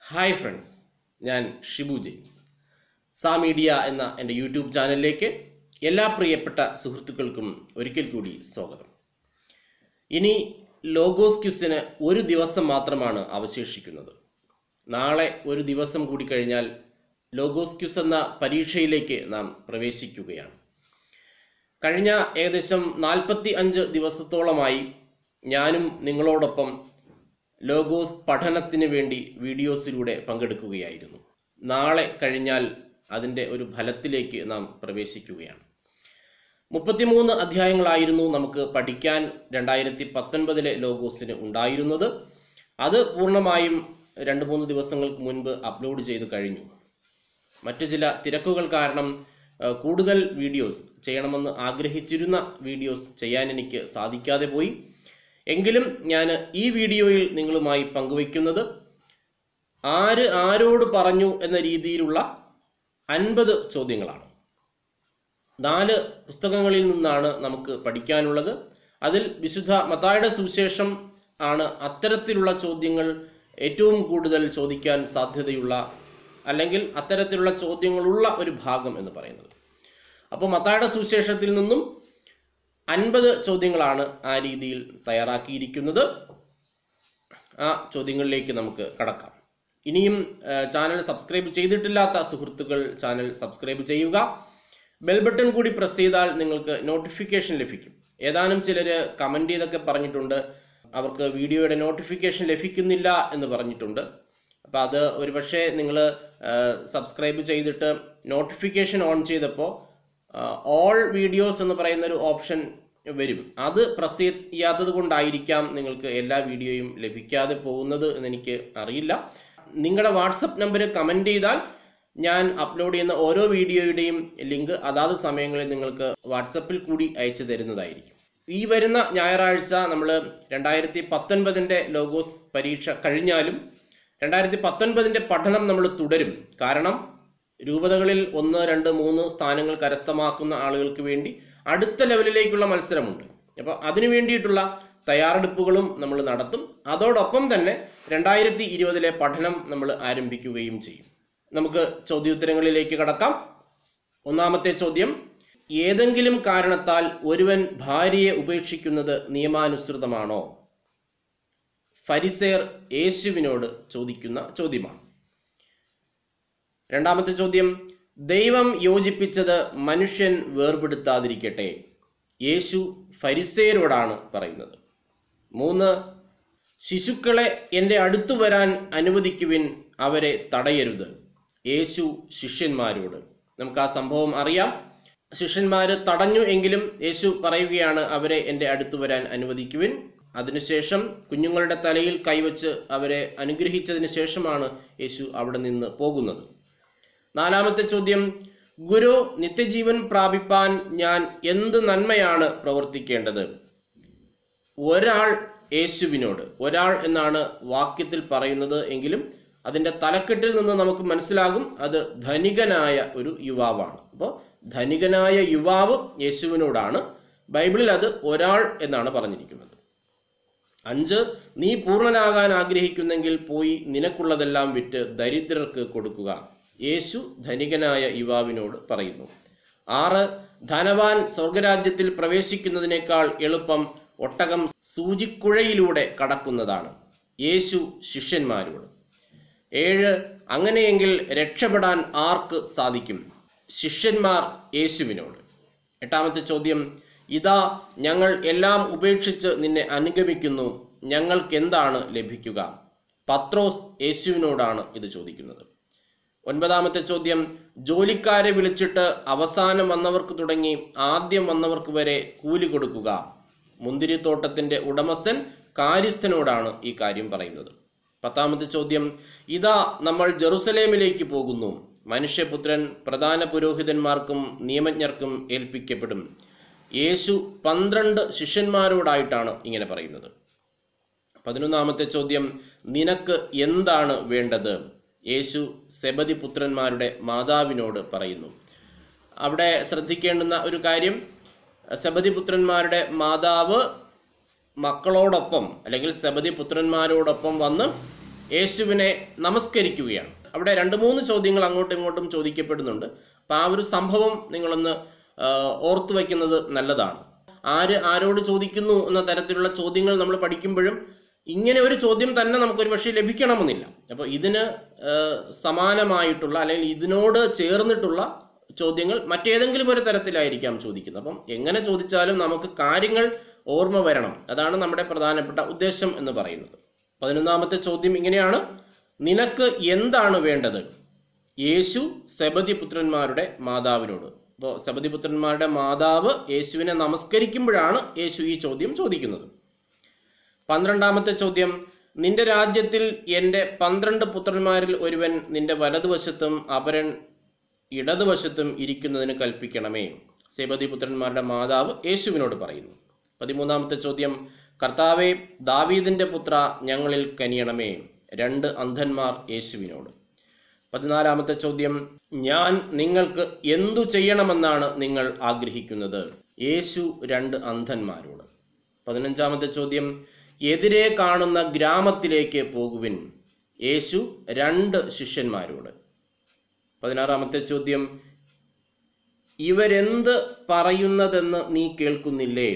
hi friends ഞാൻ Shibu James സാ media എന്ന എൻ്റെ യൂട്യൂബ് ചാനലിലേക്ക് എല്ലാ പ്രിയപ്പെട്ട സുഹൃത്തുക്കൾക്കും ഒരിക്കൽ കൂടി സ്വാഗതം ഇനി ലോഗോസ് ക്യുസിന് ഒരു ദിവസം മാത്രമാണ് അവശേഷിക്കുന്നത് നാളെ ഒരു ദിവസം കൂടി കഴിഞ്ഞാൽ ലോഗോസ് ക്യുസ് എന്ന പരീക്ഷയിലേക്ക് നാം പ്രവേശിക്കുകയാണ് കഴിഞ്ഞ ഏകദേശം നാൽപ്പത്തി അഞ്ച് ദിവസത്തോളമായി ഞാനും നിങ്ങളോടൊപ്പം ലോഗോസ് പഠനത്തിന് വേണ്ടി വീഡിയോസിലൂടെ പങ്കെടുക്കുകയായിരുന്നു നാളെ കഴിഞ്ഞാൽ അതിൻ്റെ ഒരു ഫലത്തിലേക്ക് നാം പ്രവേശിക്കുകയാണ് മുപ്പത്തിമൂന്ന് അധ്യായങ്ങളായിരുന്നു നമുക്ക് പഠിക്കാൻ രണ്ടായിരത്തി പത്തൊൻപതിലെ ലോഗോസിന് ഉണ്ടായിരുന്നത് അത് പൂർണ്ണമായും രണ്ട് മൂന്ന് ദിവസങ്ങൾക്ക് മുൻപ് അപ്ലോഡ് ചെയ്ത് കഴിഞ്ഞു മറ്റു ചില തിരക്കുകൾ കാരണം ഏഹ്, കൂടുതൽ വീഡിയോസ് ചെയ്യണമെന്ന് ആഗ്രഹിച്ചിരുന്ന വീഡിയോസ് ചെയ്യാൻ എനിക്ക് സാധിക്കാതെ പോയി എങ്കിലും ഞാൻ ഈ വീഡിയോയിൽ നിങ്ങളുമായി പങ്കുവയ്ക്കുന്നത് ആര് ആരോട് പറഞ്ഞു എന്ന രീതിയിലുള്ള അൻപത് ചോദ്യങ്ങളാണ് നാല് പുസ്തകങ്ങളിൽ നിന്നാണ് നമുക്ക് പഠിക്കാനുള്ളത് അതിൽ വിശുദ്ധ മത്തായുടെ സുവിശേഷം ആണ് അത്തരത്തിലുള്ള ചോദ്യങ്ങൾ ഏറ്റവും കൂടുതൽ ചോദിക്കാൻ സാധ്യതയുള്ള അല്ലെങ്കിൽ അത്തരത്തിലുള്ള ചോദ്യങ്ങളുള്ള ഒരു ഭാഗം എന്ന് പറയുന്നത് അപ്പോൾ മത്തായുടെ സുവിശേഷത്തിൽ നിന്നും അൻപത് ചോദ്യങ്ങളാണ് ആ രീതിയിൽ തയ്യാറാക്കിയിരിക്കുന്നത് ആ ചോദ്യങ്ങളിലേക്ക് നമുക്ക് കടക്കാം ഇനിയും ആ, ചാനൽ സബ്സ്ക്രൈബ് ചെയ്തിട്ടില്ലാത്ത സുഹൃത്തുക്കൾ ചാനൽ സബ്സ്ക്രൈബ് ചെയ്യുക ബെൽ ബട്ടൺ കൂടി പ്രസ് ചെയ്താൽ നിങ്ങൾക്ക് നോട്ടിഫിക്കേഷൻ ലഭിക്കും ഏതാനും ചിലർ കമൻ്റ് ചെയ്തൊക്കെ പറഞ്ഞിട്ടുണ്ട് അവർക്ക് വീഡിയോയുടെ നോട്ടിഫിക്കേഷൻ ലഭിക്കുന്നില്ല എന്ന് പറഞ്ഞിട്ടുണ്ട് അപ്പോൾ അത് ഒരുപക്ഷെ നിങ്ങൾ സബ്സ്ക്രൈബ് ചെയ്തിട്ട് നോട്ടിഫിക്കേഷൻ ഓൺ ചെയ്തപ്പോൾ ഓൾ വീഡിയോസ് എന്ന് പറയുന്ന ഒരു ഓപ്ഷൻ വരും അത് പ്രസ് ചെയ്യാത്തത് കൊണ്ടായിരിക്കാം നിങ്ങൾക്ക് എല്ലാ വീഡിയോയും ലഭിക്കാതെ പോകുന്നത് എന്ന് എനിക്ക് അറിയില്ല നിങ്ങളുടെ വാട്സപ്പ് നമ്പർ കമൻറ്റ് ചെയ്താൽ ഞാൻ അപ്ലോഡ് ചെയ്യുന്ന ഓരോ വീഡിയോയുടെയും ലിങ്ക് അതാത് സമയങ്ങളിൽ നിങ്ങൾക്ക് വാട്സപ്പിൽ കൂടി അയച്ചു തരുന്നതായിരിക്കും ഈ വരുന്ന ഞായറാഴ്ച നമ്മൾ രണ്ടായിരത്തി പത്തൊൻപതിൻ്റെ ലോഗോസ് പരീക്ഷ കഴിഞ്ഞാലും രണ്ടായിരത്തി പത്തൊൻപതിൻ്റെ പഠനം നമ്മൾ തുടരും കാരണം രൂപതകളിൽ ഒന്ന് രണ്ട് മൂന്ന് സ്ഥാനങ്ങൾ കരസ്ഥമാക്കുന്ന ആളുകൾക്ക് വേണ്ടി അടുത്ത ലെവലിലേക്കുള്ള മത്സരമുണ്ട് അപ്പോൾ അതിനു വേണ്ടിയിട്ടുള്ള തയ്യാറെടുപ്പുകളും നമ്മൾ നടത്തും അതോടൊപ്പം തന്നെ രണ്ടായിരത്തി ഇരുപതിലെ പഠനം നമ്മൾ ആരംഭിക്കുകയും ചെയ്യും നമുക്ക് ചോദ്യോത്തരങ്ങളിലേക്ക് കടക്കാം ഒന്നാമത്തെ ചോദ്യം ഏതെങ്കിലും കാരണത്താൽ ഒരുവൻ ഭാര്യയെ ഉപേക്ഷിക്കുന്നത് നിയമാനുസൃതമാണോ ഫരിസേർ യേശുവിനോട് ചോദിക്കുന്ന ചോദ്യമാണ് രണ്ടാമത്തെ ചോദ്യം ദൈവം യോജിപ്പിച്ചത് മനുഷ്യൻ വേർപെടുത്താതിരിക്കട്ടെ യേശു ഫരിസേരോടാണ് പറയുന്നത് മൂന്ന് ശിശുക്കളെ എൻ്റെ അടുത്തു വരാൻ അനുവദിക്കുവിൻ അവരെ തടയരുത് യേശു ശിഷ്യന്മാരോട് നമുക്ക് ആ സംഭവം അറിയാം ശിഷ്യന്മാർ തടഞ്ഞു എങ്കിലും യേശു പറയുകയാണ് അവരെ എൻ്റെ അടുത്തു വരാൻ അനുവദിക്കുവിൻ അതിനുശേഷം കുഞ്ഞുങ്ങളുടെ തലയിൽ കൈവച്ച് അവരെ അനുഗ്രഹിച്ചതിന് ശേഷമാണ് യേശു അവിടെ നിന്ന് പോകുന്നത് നാലാമത്തെ ചോദ്യം ഗുരു നിത്യജീവൻ പ്രാപിപ്പാൻ ഞാൻ എന്ത് നന്മയാണ് പ്രവർത്തിക്കേണ്ടത് ഒരാൾ യേശുവിനോട് ഒരാൾ എന്നാണ് വാക്യത്തിൽ പറയുന്നത് എങ്കിലും അതിൻ്റെ തലക്കെട്ടിൽ നിന്ന് നമുക്ക് മനസ്സിലാകും അത് ധനികനായ ഒരു യുവാവാണ് അപ്പോൾ ധനികനായ യുവാവ് യേശുവിനോടാണ് ബൈബിളിൽ അത് ഒരാൾ എന്നാണ് പറഞ്ഞിരിക്കുന്നത് അഞ്ച് നീ പൂർണ്ണനാകാൻ ആഗ്രഹിക്കുന്നെങ്കിൽ പോയി നിനക്കുള്ളതെല്ലാം വിറ്റ് ദരിദ്രർക്ക് കൊടുക്കുക യേശു ധനികനായ യുവാവിനോട് പറയുന്നു ആറ് ധനവാൻ സ്വർഗരാജ്യത്തിൽ പ്രവേശിക്കുന്നതിനേക്കാൾ എളുപ്പം ഒട്ടകം സൂചിക്കുഴയിലൂടെ കടക്കുന്നതാണ് യേശു ശിഷ്യന്മാരോട് ഏഴ് അങ്ങനെയെങ്കിൽ രക്ഷപ്പെടാൻ ആർക്ക് സാധിക്കും ശിഷ്യന്മാർ യേശുവിനോട് എട്ടാമത്തെ ചോദ്യം ഇതാ ഞങ്ങൾ എല്ലാം ഉപേക്ഷിച്ച് നിന്നെ അനുഗമിക്കുന്നു ഞങ്ങൾക്ക് എന്താണ് ലഭിക്കുക പത്രോസ് യേശുവിനോടാണ് ഇത് ചോദിക്കുന്നത് ഒൻപതാമത്തെ ചോദ്യം ജോലിക്കാരെ വിളിച്ചിട്ട് അവസാനം വന്നവർക്ക് തുടങ്ങി ആദ്യം വന്നവർക്ക് വരെ കൂലി കൊടുക്കുക മുന്തിരിത്തോട്ടത്തിന്റെ ഉടമസ്ഥൻ കാര്യസ്ഥനോടാണ് ഈ കാര്യം പറയുന്നത് പത്താമത്തെ ചോദ്യം ഇതാ നമ്മൾ ജെറുസലേമിലേക്ക് പോകുന്നു മനുഷ്യപുത്രൻ പ്രധാന പുരോഹിതന്മാർക്കും നിയമജ്ഞർക്കും ഏൽപ്പിക്കപ്പെടും യേശു പന്ത്രണ്ട് ശിഷ്യന്മാരോടായിട്ടാണ് ഇങ്ങനെ പറയുന്നത് പതിനൊന്നാമത്തെ ചോദ്യം നിനക്ക് എന്താണ് വേണ്ടത് യേശു സെബതി പുത്രന്മാരുടെ മാതാവിനോട് പറയുന്നു അവിടെ ശ്രദ്ധിക്കേണ്ടുന്ന ഒരു കാര്യം സെബതി പുത്രന്മാരുടെ മാതാവ് മക്കളോടൊപ്പം അല്ലെങ്കിൽ സെബതി പുത്രന്മാരോടൊപ്പം വന്ന് യേശുവിനെ നമസ്കരിക്കുകയാണ് അവിടെ രണ്ട് മൂന്ന് ചോദ്യങ്ങൾ അങ്ങോട്ടും ഇങ്ങോട്ടും ചോദിക്കപ്പെടുന്നുണ്ട് അപ്പോൾ ആ ഒരു സംഭവം നിങ്ങളൊന്ന് ആ, ഓർത്തു വയ്ക്കുന്നത് നല്ലതാണ് ആര് ആരോട് ചോദിക്കുന്നു എന്ന തരത്തിലുള്ള ചോദ്യങ്ങൾ നമ്മൾ പഠിക്കുമ്പോഴും ഇങ്ങനെ ഒരു ചോദ്യം തന്നെ നമുക്കൊരു പക്ഷേ ലഭിക്കണമെന്നില്ല അപ്പോൾ ഇതിന് ആ, സമാനമായിട്ടുള്ള അല്ലെങ്കിൽ ഇതിനോട് ചേർന്നിട്ടുള്ള ചോദ്യങ്ങൾ മറ്റേതെങ്കിലും ഒരു തരത്തിലായിരിക്കാം ചോദിക്കുന്നത് അപ്പം എങ്ങനെ ചോദിച്ചാലും നമുക്ക് കാര്യങ്ങൾ ഓർമ്മ വരണം അതാണ് നമ്മുടെ പ്രധാനപ്പെട്ട ഉദ്ദേശം എന്ന് പറയുന്നത് പതിനൊന്നാമത്തെ ചോദ്യം ഇങ്ങനെയാണ് നിനക്ക് എന്താണ് വേണ്ടത് യേശു സെബതി പുത്രന്മാരുടെ മാതാവിനോട് അപ്പോൾ സെബതി പുത്രന്മാരുടെ മാതാവ് യേശുവിനെ നമസ്കരിക്കുമ്പോഴാണ് യേശു ഈ ചോദ്യം ചോദിക്കുന്നത് പന്ത്രണ്ടാമത്തെ ചോദ്യം നിന്റെ രാജ്യത്തിൽ എൻ്റെ പന്ത്രണ്ട് പുത്രന്മാരിൽ ഒരുവൻ നിന്റെ വലതുവശത്തും അപരൻ ഇടതുവശത്തും ഇരിക്കുന്നതിന് കൽപ്പിക്കണമേ സെബതി പുത്രന്മാരുടെ മാതാവ് യേശുവിനോട് പറയുന്നു പതിമൂന്നാമത്തെ ചോദ്യം കർത്താവെ ദാവീദിന്റെ പുത്ര ഞങ്ങളിൽ കനിയണമേ രണ്ട് അന്ധന്മാർ യേശുവിനോട് പതിനാലാമത്തെ ചോദ്യം ഞാൻ നിങ്ങൾക്ക് എന്തു ചെയ്യണമെന്നാണ് നിങ്ങൾ ആഗ്രഹിക്കുന്നത് യേശു രണ്ട് അന്ധന്മാരോട് പതിനഞ്ചാമത്തെ ചോദ്യം എതിരെ കാണുന്ന ഗ്രാമത്തിലേക്ക് പോകുവിൻ യേശു രണ്ട് ശിഷ്യന്മാരോട് പതിനാറാമത്തെ ചോദ്യം ഇവരെന്ത് പറയുന്നതെന്ന് നീ കേൾക്കുന്നില്ലേ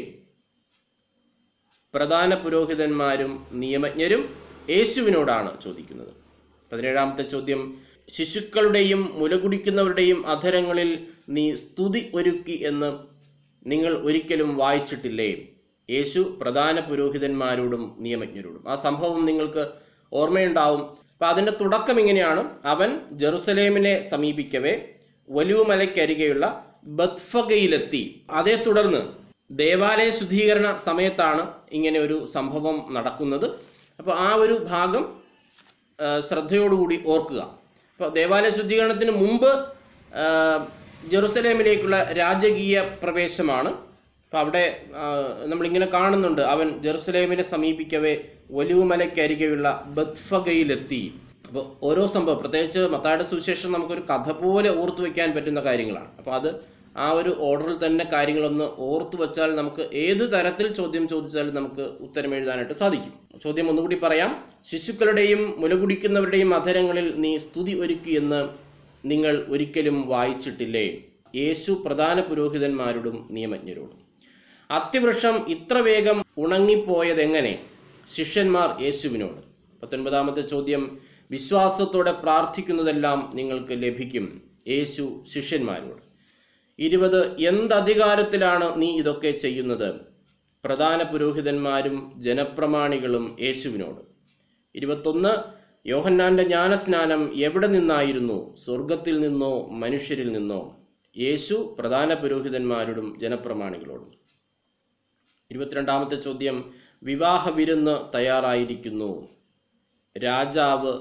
പ്രധാന പുരോഹിതന്മാരും നിയമജ്ഞരും യേശുവിനോടാണ് ചോദിക്കുന്നത് പതിനേഴാമത്തെ ചോദ്യം ശിശുക്കളുടെയും മുലകുടിക്കുന്നവരുടെയും അധരങ്ങളിൽ നീ സ്തുതി ഒരുക്കി എന്ന് നിങ്ങൾ ഒരിക്കലും വായിച്ചിട്ടില്ലേ യേശു പ്രധാന പുരോഹിതന്മാരോടും നിയമജ്ഞരോടും ആ സംഭവം നിങ്ങൾക്ക് ഓർമ്മയുണ്ടാവും അപ്പൊ അതിന്റെ തുടക്കം ഇങ്ങനെയാണ് അവൻ ജെറുസലേമിനെ സമീപിക്കവേ വലിവുമലയ്ക്കരികെയുള്ള ബത്ഫഗയിലെത്തി അതേ തുടർന്ന് ദേവാലയ ശുദ്ധീകരണ സമയത്താണ് ഇങ്ങനെ ഒരു സംഭവം നടക്കുന്നത് അപ്പോൾ ആ ഒരു ഭാഗം ആ, ശ്രദ്ധയോടുകൂടി ഓർക്കുക അപ്പോൾ ദേവാലയ ശുദ്ധീകരണത്തിന് മുമ്പ് ആ, ജെറുസലേമിലേക്കുള്ള രാജകീയ പ്രവേശമാണ് അപ്പോൾ അവിടെ ആ, നമ്മളിങ്ങനെ കാണുന്നുണ്ട് അവൻ ജെറുസലേമിനെ സമീപിക്കവേ ഒലിവുമലയ്ക്കരികെയുള്ള ബത്ഫഗയിലെത്തി അപ്പോൾ ഓരോ സംഭവം പ്രത്യേകിച്ച് മത്തായുടെ സുവിശേഷം നമുക്കൊരു കഥ പോലെ ഓർത്തു വയ്ക്കാൻ പറ്റുന്ന കാര്യങ്ങളാണ് അപ്പോൾ അത് ആ ഒരു ഓർഡറിൽ തന്നെ കാര്യങ്ങളൊന്ന് ഓർത്തു വച്ചാൽ നമുക്ക് ഏത് തരത്തിൽ ചോദ്യം ചോദിച്ചാലും നമുക്ക് ഉത്തരം എഴുതാനായിട്ട് സാധിക്കും ചോദ്യം ഒന്നുകൂടി പറയാം ശിശുക്കളുടെയും മുലകുടിക്കുന്നവരുടെയും അധരങ്ങളിൽ നീ സ്തുതി ഒരുക്കിയെന്ന് നിങ്ങൾ ഒരിക്കലും വായിച്ചിട്ടില്ലേ യേശു പ്രധാന പുരോഹിതന്മാരോടും നിയമജ്ഞരോടും അത്തിവൃക്ഷം ഇത്ര വേഗം ഉണങ്ങിപ്പോയതെങ്ങനെ ശിഷ്യന്മാർ യേശുവിനോട് പത്തൊൻപതാമത്തെ ചോദ്യം വിശ്വാസത്തോടെ പ്രാർത്ഥിക്കുന്നതെല്ലാം നിങ്ങൾക്ക് ലഭിക്കും യേശു ശിഷ്യന്മാരോട് ഇരുപത് എന്തധികാരത്തിലാണ് നീ ഇതൊക്കെ ചെയ്യുന്നത് പ്രധാന പുരോഹിതന്മാരും ജനപ്രമാണികളും യേശുവിനോട് ഇരുപത്തൊന്ന് യോഹന്നാന്റെ ജ്ഞാനസ്നാനം എവിടെ നിന്നായിരുന്നു സ്വർഗത്തിൽ നിന്നോ മനുഷ്യരിൽ നിന്നോ യേശു പ്രധാന പുരോഹിതന്മാരോടും ജനപ്രമാണികളോടും ഇരുപത്തിരണ്ടാമത്തെ ചോദ്യം വിവാഹ വിരുന്ന് തയ്യാറായിരിക്കുന്നു രാജാവ്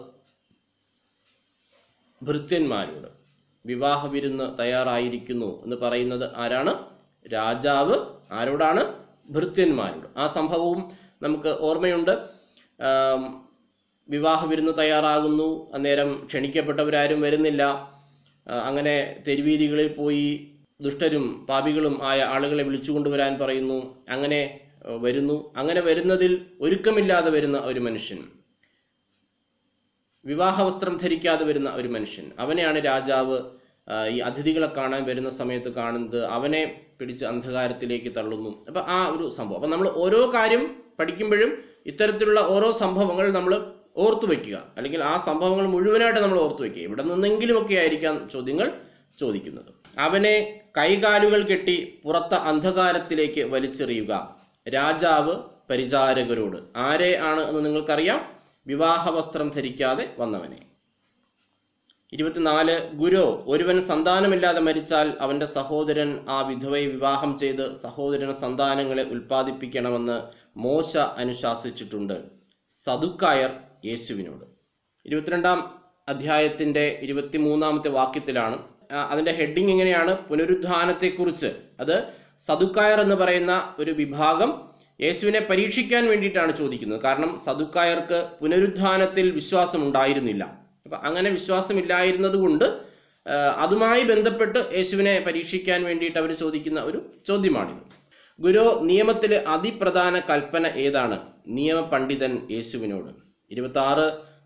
ഭൃത്യന്മാരോട് വിവാഹ വിരുന്ന് തയ്യാറായിരിക്കുന്നു എന്ന് പറയുന്നത് ആരാണ് രാജാവ് ആരോടാണ് ഭൃത്യന്മാരോട് ആ സംഭവവും നമുക്ക് ഓർമ്മയുണ്ട് ആം, വിവാഹ വിരുന്ന് തയ്യാറാകുന്നു അന്നേരം ക്ഷണിക്കപ്പെട്ടവരാരും വരുന്നില്ല ആ, അങ്ങനെ തെരുവീതികളിൽ പോയി ദുഷ്ടരും പാപികളും ആയ ആളുകളെ വിളിച്ചുകൊണ്ടുവരാൻ പറയുന്നു അങ്ങനെ ആ, വരുന്നു അങ്ങനെ വരുന്നതിൽ ഒരുക്കമില്ലാതെ വരുന്ന ഒരു മനുഷ്യൻ വിവാഹവസ്ത്രം ധരിക്കാതെ വരുന്ന ഒരു മനുഷ്യൻ അവനെയാണ് രാജാവ് ആ, ഈ അതിഥികളെ കാണാൻ വരുന്ന സമയത്ത് കാണുന്നത് അവനെ പിടിച്ച് അന്ധകാരത്തിലേക്ക് തള്ളുന്നു അപ്പം ആ ഒരു സംഭവം അപ്പം നമ്മൾ ഓരോ കാര്യം പഠിക്കുമ്പോഴും ഇത്തരത്തിലുള്ള ഓരോ സംഭവങ്ങൾ നമ്മൾ ഓർത്തു വയ്ക്കുക അല്ലെങ്കിൽ ആ സംഭവങ്ങൾ മുഴുവനായിട്ട് നമ്മൾ ഓർത്തു വയ്ക്കുക ഇവിടെ നിന്നെങ്കിലുമൊക്കെ ആയിരിക്കാം ചോദ്യങ്ങൾ ചോദിക്കുന്നത് അവനെ കൈകാലുകൾ കെട്ടി പുറത്ത അന്ധകാരത്തിലേക്ക് വലിച്ചെറിയുക രാജാവ് പരിചാരകരോട് ആരെ ആണ് എന്ന് നിങ്ങൾക്കറിയാം വിവാഹ വസ്ത്രം ധരിക്കാതെ വന്നവനെ ഇരുപത്തിനാല് ഗുരു ഒരുവൻ സന്താനമില്ലാതെ മരിച്ചാൽ അവന്റെ സഹോദരൻ ആ വിധവയെ വിവാഹം ചെയ്ത് സഹോദരന് സന്താനങ്ങളെ ഉൽപ്പാദിപ്പിക്കണമെന്ന് മോശ അനുശാസിച്ചിട്ടുണ്ട് സദുക്കായർ യേശുവിനോട് ഇരുപത്തിരണ്ടാം അധ്യായത്തിന്റെ ഇരുപത്തിമൂന്നാമത്തെ വാക്യത്തിലാണ് ആ, അതിന്റെ ഹെഡിങ് ഇങ്ങനെയാണ് പുനരുദ്ധാനത്തെക്കുറിച്ച് അത് സദുക്കായർ എന്ന് പറയുന്ന ഒരു വിഭാഗം യേശുവിനെ പരീക്ഷിക്കാൻ വേണ്ടിയിട്ടാണ് ചോദിക്കുന്നത് കാരണം സദുക്കായർക്ക് പുനരുദ്ധാനത്തിൽ വിശ്വാസം ഉണ്ടായിരുന്നില്ല അപ്പം അങ്ങനെ വിശ്വാസമില്ലായിരുന്നത് കൊണ്ട് ആ, അതുമായി ബന്ധപ്പെട്ട് യേശുവിനെ പരീക്ഷിക്കാൻ വേണ്ടിയിട്ട് അവർ ചോദിക്കുന്ന ഒരു ചോദ്യമാണിത് ഗുരു നിയമത്തിലെ അതിപ്രധാന കൽപ്പന ഏതാണ് നിയമപണ്ഡിതൻ യേശുവിനോട് ഇരുപത്തി ആറ്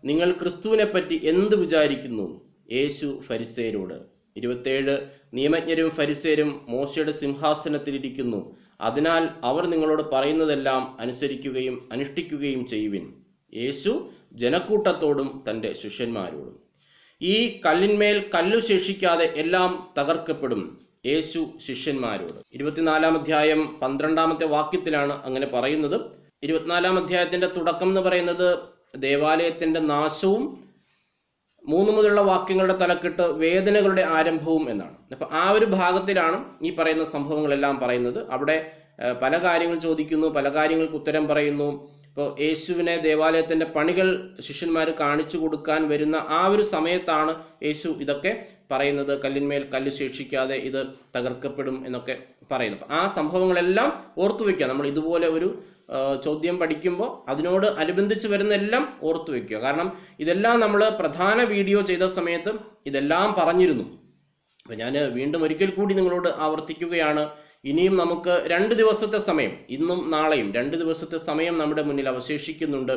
നിങ്ങൾ ക്രിസ്തുവിനെ പറ്റി എന്ത് വിചാരിക്കുന്നു യേശു ഫരിസേരോട് ഇരുപത്തേഴ് നിയമജ്ഞരും ഫരിസേരും മോശയുടെ സിംഹാസനത്തിലിരിക്കുന്നു അതിനാൽ അവർ നിങ്ങളോട് പറയുന്നതെല്ലാം അനുസരിക്കുകയും അനുഷ്ഠിക്കുകയും ചെയ്യുവിൻ യേശു ജനക്കൂട്ടത്തോടും തൻ്റെ ശിഷ്യന്മാരോടും ഈ കല്ലിന്മേൽ കല്ലു ശേഷിക്കാതെ എല്ലാം തകർക്കപ്പെടും യേശു ശിഷ്യന്മാരോട് ഇരുപത്തിനാലാം അധ്യായം പന്ത്രണ്ടാമത്തെ വാക്യത്തിലാണ് അങ്ങനെ പറയുന്നത് ഇരുപത്തിനാലാം അധ്യായത്തിന്റെ തുടക്കം എന്ന് പറയുന്നത് ദേവാലയത്തിന്റെ നാശവും മൂന്ന് മുതലുള്ള വാക്യങ്ങളുടെ തലക്കെട്ട് വേദനകളുടെ ആരംഭവും എന്നാണ് അപ്പൊ ആ ഒരു ഭാഗത്തിലാണ് ഈ പറയുന്ന സംഭവങ്ങളെല്ലാം പറയുന്നത് അവിടെ ഏഹ്, പല കാര്യങ്ങൾ ചോദിക്കുന്നു പല കാര്യങ്ങൾക്ക് ഉത്തരം പറയുന്നു ഇപ്പോൾ യേശുവിനെ ദേവാലയത്തിന്റെ പണികൾ ശിഷ്യന്മാർ കാണിച്ചു കൊടുക്കാൻ വരുന്ന ആ ഒരു സമയത്താണ് യേശു ഇതൊക്കെ പറയുന്നത് കല്ലിന്മേൽ കല്ല് ശേഷിക്കാതെ ഇത് തകർക്കപ്പെടും എന്നൊക്കെ പറയുന്നത് അപ്പൊ ആ സംഭവങ്ങളെല്ലാം ഓർത്തു വയ്ക്കുക നമ്മൾ ഇതുപോലെ ഒരു ആ, ചോദ്യം പഠിക്കുമ്പോൾ അതിനോട് അനുബന്ധിച്ച് വരുന്ന എല്ലാം ഓർത്തു വെക്കുക കാരണം ഇതെല്ലാം നമ്മൾ പ്രധാന വീഡിയോ ചെയ്ത സമയത്ത് ഇതെല്ലാം പറഞ്ഞിരുന്നു അപ്പം ഞാൻ വീണ്ടും ഒരിക്കൽ കൂടി നിങ്ങളോട് ആവർത്തിക്കുകയാണ് ഇനിയും നമുക്ക് രണ്ട് ദിവസത്തെ സമയം ഇന്നും നാളെയും രണ്ട് ദിവസത്തെ സമയം നമ്മുടെ മുന്നിൽ അവശേഷിക്കുന്നുണ്ട്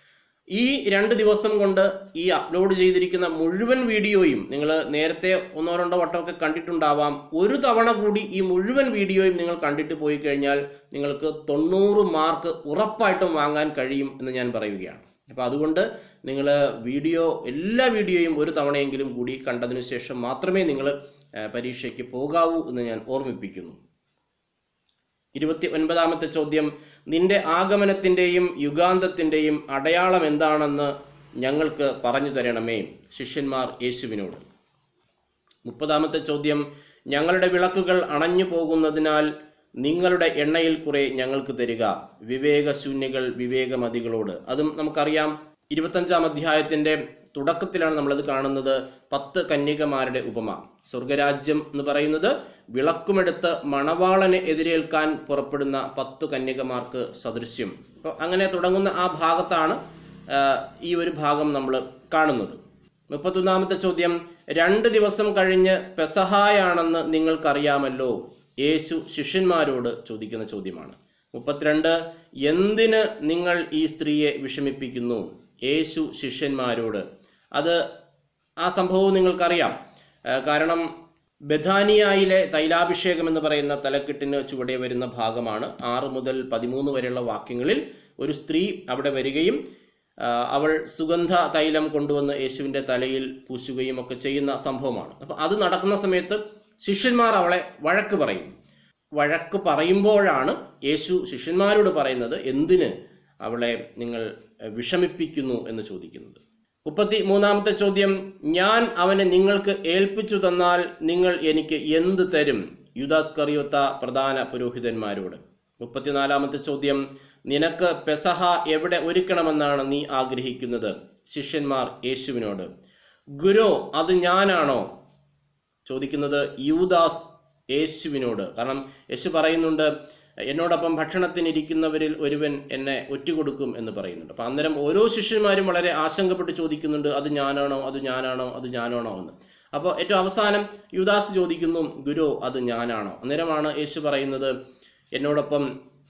ഈ രണ്ട് ദിവസം കൊണ്ട് ഈ അപ്ലോഡ് ചെയ്തിരിക്കുന്ന മുഴുവൻ വീഡിയോയും നിങ്ങൾ നേരത്തെ ഒന്നോ രണ്ടോ വട്ടമൊക്കെ കണ്ടിട്ടുണ്ടാവാം ഒരു തവണ കൂടി ഈ മുഴുവൻ വീഡിയോയും നിങ്ങൾ കണ്ടിട്ട് പോയി കഴിഞ്ഞാൽ നിങ്ങൾക്ക് തൊണ്ണൂറ് മാർക്ക് ഉറപ്പായിട്ടും വാങ്ങാൻ കഴിയും എന്ന് ഞാൻ പറയുകയാണ് അപ്പോൾ അതുകൊണ്ട് നിങ്ങൾ വീഡിയോ എല്ലാ വീഡിയോയും ഒരു തവണയെങ്കിലും കൂടി കണ്ടതിന് ശേഷം മാത്രമേ നിങ്ങൾ പരീക്ഷയ്ക്ക് പോകാവൂ എന്ന് ഞാൻ ഓർമ്മിപ്പിക്കുന്നു ഇരുപത്തി ഒൻപതാമത്തെ ചോദ്യം നിന്റെ ആഗമനത്തിൻ്റെയും യുഗാന്തത്തിൻ്റെയും അടയാളം എന്താണെന്ന് ഞങ്ങൾക്ക് പറഞ്ഞു തരണമേ ശിഷ്യന്മാർ യേശുവിനോട് മുപ്പതാമത്തെ ചോദ്യം ഞങ്ങളുടെ വിളക്കുകൾ അണഞ്ഞു പോകുന്നതിനാൽ നിങ്ങളുടെ എണ്ണയിൽ കുറെ ഞങ്ങൾക്ക് തരിക വിവേകശൂന്യകൾ വിവേകമതികളോട് അതും നമുക്കറിയാം ഇരുപത്തഞ്ചാം അധ്യായത്തിന്റെ തുടക്കത്തിലാണ് നമ്മളത് കാണുന്നത് പത്ത് കന്യകമാരുടെ ഉപമ സ്വർഗരാജ്യം എന്ന് പറയുന്നത് വിളക്കുമെടുത്ത് മണവാളനെ എതിരേൽക്കാൻ പുറപ്പെടുന്ന പത്ത് കന്യകമാർക്ക് സദൃശ്യം അപ്പോൾ അങ്ങനെ തുടങ്ങുന്ന ആ ഭാഗത്താണ് ആ, ഈ ഒരു ഭാഗം നമ്മൾ കാണുന്നത് മുപ്പത്തൊന്നാമത്തെ ചോദ്യം രണ്ട് ദിവസം കഴിഞ്ഞ് പെസഹായാണെന്ന് നിങ്ങൾക്കറിയാമല്ലോ യേശു ശിഷ്യന്മാരോട് ചോദിക്കുന്ന ചോദ്യമാണ് മുപ്പത്തിരണ്ട് എന്തിന് നിങ്ങൾ ഈ സ്ത്രീയെ വിഷമിപ്പിക്കുന്നു യേശു ശിഷ്യന്മാരോട് അത് ആ സംഭവവും നിങ്ങൾക്കറിയാം ആ, കാരണം ബഥാനിയായിലെ തൈലാഭിഷേകം എന്ന് പറയുന്ന തലക്കെട്ടിന് ചുവടെ വരുന്ന ഭാഗമാണ് ആറ് മുതൽ പതിമൂന്ന് വരെയുള്ള വാക്യങ്ങളിൽ ഒരു സ്ത്രീ അവിടെ വരികയും ആ, അവൾ സുഗന്ധ തൈലം കൊണ്ടുവന്ന് യേശുവിൻ്റെ തലയിൽ പൂശുകയും ഒക്കെ ചെയ്യുന്ന സംഭവമാണ് അപ്പം അത് നടക്കുന്ന സമയത്ത് ശിഷ്യന്മാർ അവളെ വഴക്ക് പറയും വഴക്ക് പറയുമ്പോഴാണ് യേശു ശിഷ്യന്മാരോട് പറയുന്നത് എന്തിന് അവളെ നിങ്ങൾ എഹ്, വിഷമിപ്പിക്കുന്നു എന്ന് ചോദിക്കുന്നത് മുപ്പത്തി മൂന്നാമത്തെ ചോദ്യം ഞാൻ അവനെ നിങ്ങൾക്ക് ഏൽപ്പിച്ചു തന്നാൽ നിങ്ങൾ എനിക്ക് എന്ത് തരും യുദാസ് കറിയൊത്ത പ്രധാന പുരോഹിതന്മാരോട് മുപ്പത്തിനാലാമത്തെ ചോദ്യം നിനക്ക് പെസഹ എവിടെ ഒരുക്കണമെന്നാണ് നീ ആഗ്രഹിക്കുന്നത് ശിഷ്യന്മാർ യേശുവിനോട് ഗുരു അത് ഞാനാണോ ചോദിക്കുന്നത് യൂദാസ് യേശുവിനോട് കാരണം യേശു പറയുന്നുണ്ട് എന്നോടൊപ്പം ഭക്ഷണത്തിനിരിക്കുന്നവരിൽ ഒരുവൻ എന്നെ ഒറ്റുകൊടുക്കും എന്ന് പറയുന്നുണ്ട് അപ്പം അന്നേരം ഓരോ ശിഷ്യന്മാരും വളരെ ആശങ്കപ്പെട്ട് ചോദിക്കുന്നുണ്ട് അത് ഞാനാണോ അത് ഞാനാണോ അത് ഞാനാണോ എന്ന് അപ്പോൾ ഏറ്റവും അവസാനം യുദാസ് ചോദിക്കുന്നു ഗുരു അത് ഞാനാണോ അന്നേരമാണ് യേശു പറയുന്നത് എന്നോടൊപ്പം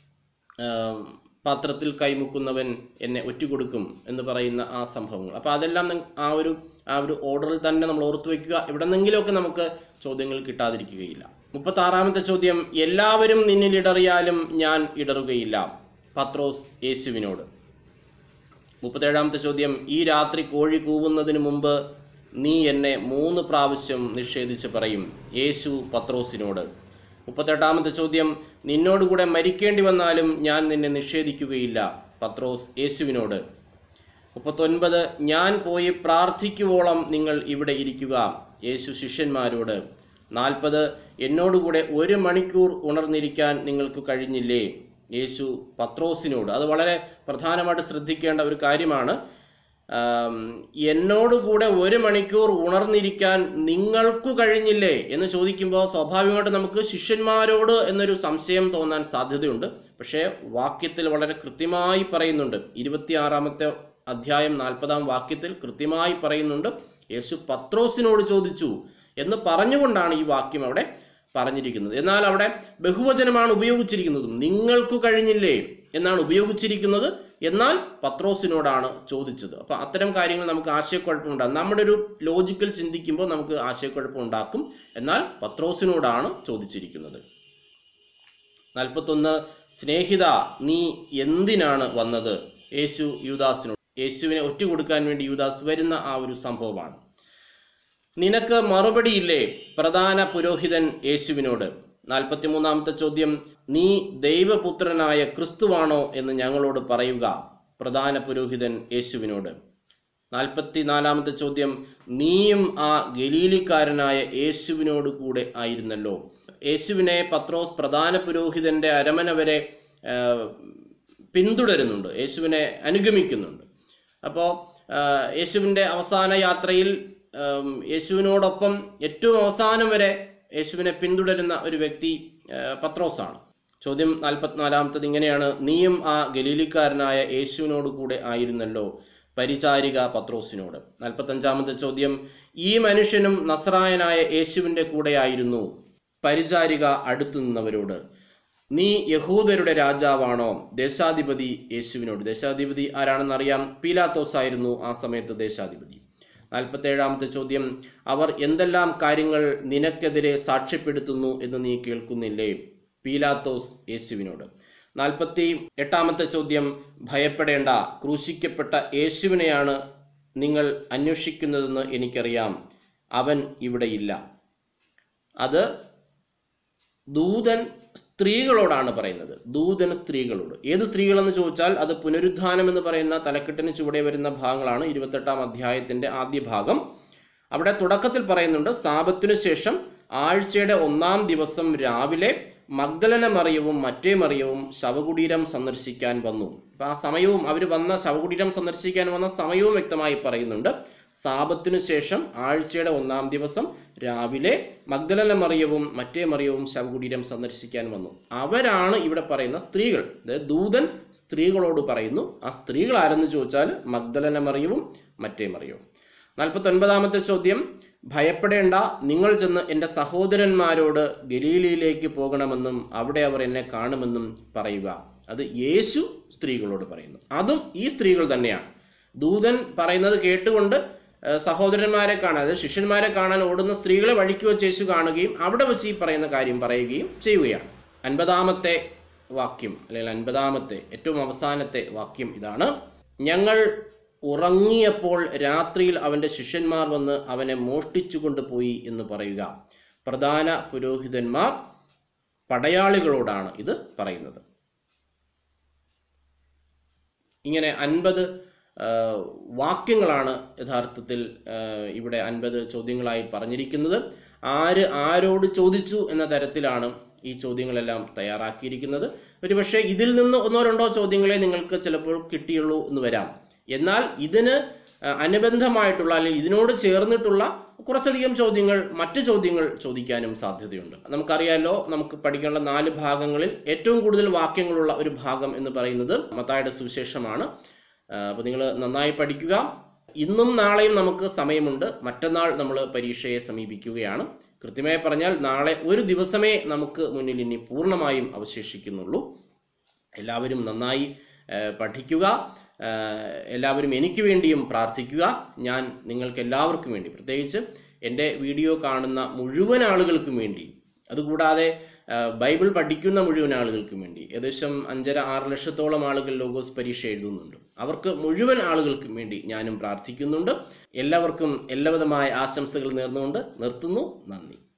ആം, പാത്രത്തിൽ കൈമുക്കുന്നവൻ എന്നെ ഒറ്റുകൊടുക്കും എന്ന് പറയുന്ന ആ സംഭവങ്ങൾ അപ്പോൾ അതെല്ലാം നി- ആ ഒരു ആ ഒരു ഓർഡറിൽ തന്നെ നമ്മൾ ഓർത്തു വയ്ക്കുക എവിടെന്നെങ്കിലുമൊക്കെ നമുക്ക് ചോദ്യങ്ങൾ കിട്ടാതിരിക്കുകയില്ല മുപ്പത്താറാമത്തെ ചോദ്യം എല്ലാവരും നിന്നിൽ ഇടറിയാലും ഞാൻ ഇടറുകയില്ല പത്രോസ് യേശുവിനോട് മുപ്പത്തേഴാമത്തെ ചോദ്യം ഈ രാത്രി കോഴി കൂവുന്നതിന് മുമ്പ് നീ എന്നെ മൂന്ന് പ്രാവശ്യം നിഷേധിച്ച് പറയും യേശു പത്രോസിനോട് മുപ്പത്തെട്ടാമത്തെ ചോദ്യം നിന്നോടുകൂടെ മരിക്കേണ്ടി വന്നാലും ഞാൻ നിന്നെ നിഷേധിക്കുകയില്ല പത്രോസ് യേശുവിനോട് മുപ്പത്തൊൻപത് ഞാൻ പോയി പ്രാർത്ഥിക്കുവോളം നിങ്ങൾ ഇവിടെ ഇരിക്കുക യേശു ശിഷ്യന്മാരോട് നാൽപ്പത് എന്നോടുകൂടെ ഒരു മണിക്കൂർ ഉണർന്നിരിക്കാൻ നിങ്ങൾക്ക് കഴിഞ്ഞില്ലേ യേശു പത്രോസിനോട് അത് വളരെ പ്രധാനമായിട്ട് ശ്രദ്ധിക്കേണ്ട ഒരു കാര്യമാണ് ആം, എന്നോടുകൂടെ ഒരു മണിക്കൂർ ഉണർന്നിരിക്കാൻ നിങ്ങൾക്കു കഴിഞ്ഞില്ലേ എന്ന് ചോദിക്കുമ്പോൾ സ്വാഭാവികമായിട്ട് നമുക്ക് ശിഷ്യന്മാരോട് എന്നൊരു സംശയം തോന്നാൻ സാധ്യതയുണ്ട് പക്ഷേ വാക്യത്തിൽ വളരെ കൃത്യമായി പറയുന്നുണ്ട് ഇരുപത്തിയാറാമത്തെ അധ്യായം നാൽപ്പതാം വാക്യത്തിൽ കൃത്യമായി പറയുന്നുണ്ട് യേശു പത്രോസിനോട് ചോദിച്ചു എന്ന് പറഞ്ഞുകൊണ്ടാണ് ഈ വാക്യം അവിടെ പറഞ്ഞിരിക്കുന്നത് എന്നാൽ അവിടെ ബഹുവചനമാണ് ഉപയോഗിച്ചിരിക്കുന്നത് നിങ്ങൾക്കു കഴിഞ്ഞില്ലേ എന്നാണ് ഉപയോഗിച്ചിരിക്കുന്നത് എന്നാൽ പത്രോസിനോടാണ് ചോദിച്ചത് അപ്പോൾ അത്തരം കാര്യങ്ങൾ നമുക്ക് ആശയക്കുഴപ്പമുണ്ടാകും നമ്മുടെ ഒരു ലോജിക്കൽ ചിന്തിക്കുമ്പോൾ നമുക്ക് ആശയക്കുഴപ്പം ഉണ്ടാക്കും എന്നാൽ പത്രോസിനോടാണ് ചോദിച്ചിരിക്കുന്നത് നാൽപ്പത്തൊന്ന് സ്നേഹിത നീ എന്തിനാണ് വന്നത് യേശു യൂദാസിനോട് യേശുവിനെ ഒറ്റ കൊടുക്കാൻ വേണ്ടി യൂദാസ് വരുന്ന ആ ഒരു സംഭവമാണ് നിനക്ക് മറുപടിയില്ലേ പ്രധാന പുരോഹിതൻ യേശുവിനോട് നാൽപ്പത്തിമൂന്നാമത്തെ ചോദ്യം നീ ദൈവപുത്രനായ ക്രിസ്തുവാണോ എന്ന് ഞങ്ങളോട് പറയുക പ്രധാന പുരോഹിതൻ യേശുവിനോട് നാൽപ്പത്തിനാലാമത്തെ ചോദ്യം നീയും ആ ഗലീലിക്കാരനായ യേശുവിനോട് കൂടെ ആയിരുന്നല്ലോ യേശുവിനെ പത്രോസ് പ്രധാന പുരോഹിതന്റെ അരമന വരെ ആ, പിന്തുടരുന്നുണ്ട് യേശുവിനെ അനുഗമിക്കുന്നുണ്ട് അപ്പോൾ യേശുവിൻ്റെ അവസാന യാത്രയിൽ ആം, യേശുവിനോടൊപ്പം ഏറ്റവും അവസാനം വരെ യേശുവിനെ പിന്തുടരുന്ന ഒരു വ്യക്തി ആ, പത്രോസാണ് ചോദ്യം നാൽപ്പത്തിനാലാമത്തത് ഇങ്ങനെയാണ് നീയും ആ ഗലീലിക്കാരനായ യേശുവിനോട് കൂടെ ആയിരുന്നല്ലോ പരിചാരിക പത്രോസിനോട് നാൽപ്പത്തഞ്ചാമത്തെ ചോദ്യം ഈ മനുഷ്യനും നസ്രായനായ യേശുവിൻ്റെ കൂടെയായിരുന്നു പരിചാരിക അടുത്തു നിന്നവരോട് നീ യഹൂദരുടെ രാജാവാണോ ദേശാധിപതി യേശുവിനോട് ദേശാധിപതി ആരാണെന്ന് അറിയാം പീലാത്തോസ് ആയിരുന്നു ആ സമയത്ത് ദേശാധിപതി നാൽപ്പത്തേഴാമത്തെ ചോദ്യം അവർ എന്തെല്ലാം കാര്യങ്ങൾ നിനക്കെതിരെ സാക്ഷ്യപ്പെടുത്തുന്നു എന്ന് നീ കേൾക്കുന്നില്ലേ പീലാത്തോസ് യേശുവിനോട് നാൽപ്പത്തി എട്ടാമത്തെ ചോദ്യം ഭയപ്പെടേണ്ട ക്രൂശിക്കപ്പെട്ട യേശുവിനെയാണ് നിങ്ങൾ അന്വേഷിക്കുന്നതെന്ന് എനിക്കറിയാം അവൻ ഇവിടെയില്ല അത് ദൂതൻ സ്ത്രീകളോടാണ് പറയുന്നത് ദൂതൻ സ്ത്രീകളോട് ഏത് സ്ത്രീകളെന്ന് ചോദിച്ചാൽ അത് പുനരുദ്ധാനം എന്ന് പറയുന്ന തലക്കെട്ടിന് ചുവടെ വരുന്ന ഭാഗങ്ങളാണ് ഇരുപത്തെട്ടാം അധ്യായത്തിന്റെ ആദ്യ ഭാഗം അവിടെ തുടക്കത്തിൽ പറയുന്നുണ്ട് സാപത്തിനു ശേഷം ആഴ്ചയുടെ ഒന്നാം ദിവസം രാവിലെ മഗ്ദലന മറിയവും മറ്റേ മറിയവും ശവകുടീരം സന്ദർശിക്കാൻ വന്നു അപ്പൊ ആ സമയവും അവർ വന്ന ശവകുടീരം സന്ദർശിക്കാൻ വന്ന സമയവും വ്യക്തമായി പറയുന്നുണ്ട് സാപത്തിനു ശേഷം ആഴ്ചയുടെ ഒന്നാം ദിവസം രാവിലെ മഗ്ദലന മറിയവും മറ്റേ മറിയവും ശവകുടീരം സന്ദർശിക്കാൻ വന്നു അവരാണ് ഇവിടെ പറയുന്ന സ്ത്രീകൾ അതായത് ദൂതൻ സ്ത്രീകളോട് പറയുന്നു ആ സ്ത്രീകൾ ആരെന്ന് ചോദിച്ചാൽ മഗ്ദലന മറിയവും മറ്റേ മറിയവും നാൽപ്പത്തൊൻപതാമത്തെ ചോദ്യം ഭയപ്പെടേണ്ട നിങ്ങൾ ചെന്ന് എൻ്റെ സഹോദരന്മാരോട് ഗലീലയിലേക്ക് പോകണമെന്നും അവിടെ അവർ എന്നെ കാണുമെന്നും പറയുക അത് യേശു സ്ത്രീകളോട് പറയുന്നു അതും ഈ സ്ത്രീകൾ തന്നെയാണ് ദൂതൻ പറയുന്നത് കേട്ടുകൊണ്ട് ഏഹ്, സഹോദരന്മാരെ കാണാൻ അതായത് ശിഷ്യന്മാരെ കാണാൻ ഓടുന്ന സ്ത്രീകളെ വഴിക്ക് വെച്ച് യേശു കാണുകയും അവിടെ വെച്ച് ഈ പറയുന്ന കാര്യം പറയുകയും ചെയ്യുകയാണ് അൻപതാമത്തെ വാക്യം അല്ലെങ്കിൽ അൻപതാമത്തെ ഏറ്റവും അവസാനത്തെ വാക്യം ഇതാണ് ഞങ്ങൾ ഉറങ്ങിയപ്പോൾ രാത്രിയിൽ അവൻ്റെ ശിഷ്യന്മാർ വന്ന് അവനെ മോഷ്ടിച്ചു കൊണ്ടുപോയി എന്ന് പറയുക പ്രധാന പുരോഹിതന്മാർ പടയാളികളോടാണ് ഇത് പറയുന്നത് ഇങ്ങനെ അൻപത് വാക്യങ്ങളാണ് യഥാർത്ഥത്തിൽ ആ, ഇവിടെ അൻപത് ചോദ്യങ്ങളായി പറഞ്ഞിരിക്കുന്നത് ആര് ആരോട് ചോദിച്ചു എന്ന തരത്തിലാണ് ഈ ചോദ്യങ്ങളെല്ലാം തയ്യാറാക്കിയിരിക്കുന്നത് ഒരുപക്ഷെ ഇതിൽ നിന്ന് ഒന്നോ രണ്ടോ ചോദ്യങ്ങളെ നിങ്ങൾക്ക് ചിലപ്പോൾ കിട്ടിയുള്ളൂ എന്ന് വരാം എന്നാൽ ഇതിന് ആ, അനുബന്ധമായിട്ടുള്ള അല്ലെങ്കിൽ ഇതിനോട് ചേർന്നിട്ടുള്ള കുറച്ചധികം ചോദ്യങ്ങൾ മറ്റു ചോദ്യങ്ങൾ ചോദിക്കാനും സാധ്യതയുണ്ട് നമുക്കറിയാലോ നമുക്ക് പഠിക്കാനുള്ള നാല് ഭാഗങ്ങളിൽ ഏറ്റവും കൂടുതൽ വാക്യങ്ങളുള്ള ഒരു ഭാഗം എന്ന് പറയുന്നത് മത്തായുടെ സുവിശേഷമാണ് അപ്പോൾ നിങ്ങൾ നന്നായി പഠിക്കുക ഇന്നും നാളെയും നമുക്ക് സമയമുണ്ട് മറ്റന്നാൾ നമ്മൾ പരീക്ഷയെ സമീപിക്കുകയാണ് കൃത്യമായി പറഞ്ഞാൽ നാളെ ഒരു ദിവസമേ നമുക്ക് മുന്നിൽ ഇനി പൂർണ്ണമായും അവശേഷിക്കുന്നുള്ളൂ എല്ലാവരും നന്നായി ആ, പഠിക്കുക ആ, എല്ലാവരും എനിക്ക് വേണ്ടിയും പ്രാർത്ഥിക്കുക ഞാൻ നിങ്ങൾക്ക് എല്ലാവർക്കും വേണ്ടി പ്രത്യേകിച്ച് എൻ്റെ വീഡിയോ കാണുന്ന മുഴുവൻ ആളുകൾക്കും വേണ്ടി അതുകൂടാതെ ആ, ബൈബിൾ പഠിക്കുന്ന മുഴുവൻ ആളുകൾക്കും വേണ്ടി ഏകദേശം അഞ്ചര ആറ് ലക്ഷത്തോളം ആളുകൾ ലോഗോസ് പരീക്ഷ എഴുതുന്നുണ്ട് അവർക്ക് മുഴുവൻ ആളുകൾക്കും വേണ്ടി ഞാനും പ്രാർത്ഥിക്കുന്നുണ്ട് എല്ലാവർക്കും എല്ലാവിധമായ ആശംസകൾ നേർന്നുകൊണ്ട് നിർത്തുന്നു നന്ദി